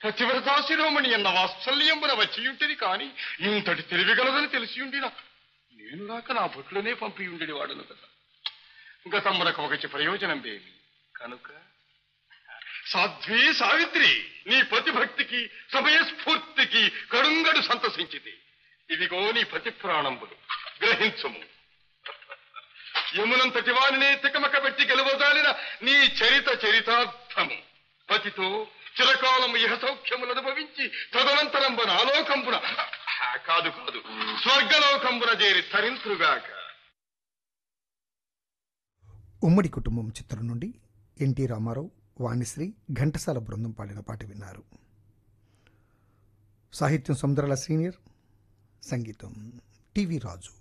పతివ్రతా శిరోమణి అన్న వాత్సల్యంబున వచ్చి ఉంటేది కాని ఇంతటి తెలివిగలదని తెలిసి ఉండినా నేను రాక నా బొట్లనే పంపి ఉండేది వాడును కదా గతమునకు ఒకటి ప్రయోజనం ఏమి కనుక సాధ్వి సావిత్రి నీ పతిభక్తికి సమయస్ఫూర్తికి కడుంగడు సంతసించింది ఇదిగో నీ పతి ప్రాణంబులు గ్రహించుము యమునంతటి వారినే తికమక పెట్టి గెలవదాలిన నీ చరిత చరితార్థము పతితో చిరకాలము ఇహ సౌఖ్యములు అనుభవించి తదనంతరంబున ఆలోకంబున ఆ, కాదు కాదు స్వర్గలోకంబున చేరి తరింతురుగాక ఉమ్మడి కుటుంబం చిత్రం నుండి ఎన్టీ రామారావు వాణిశ్రీ ఘంటసాల బృందం పాడిన పాట విన్నారు సాహిత్యం సముద్రాల సీనియర్ సంగీతం టివి రాజు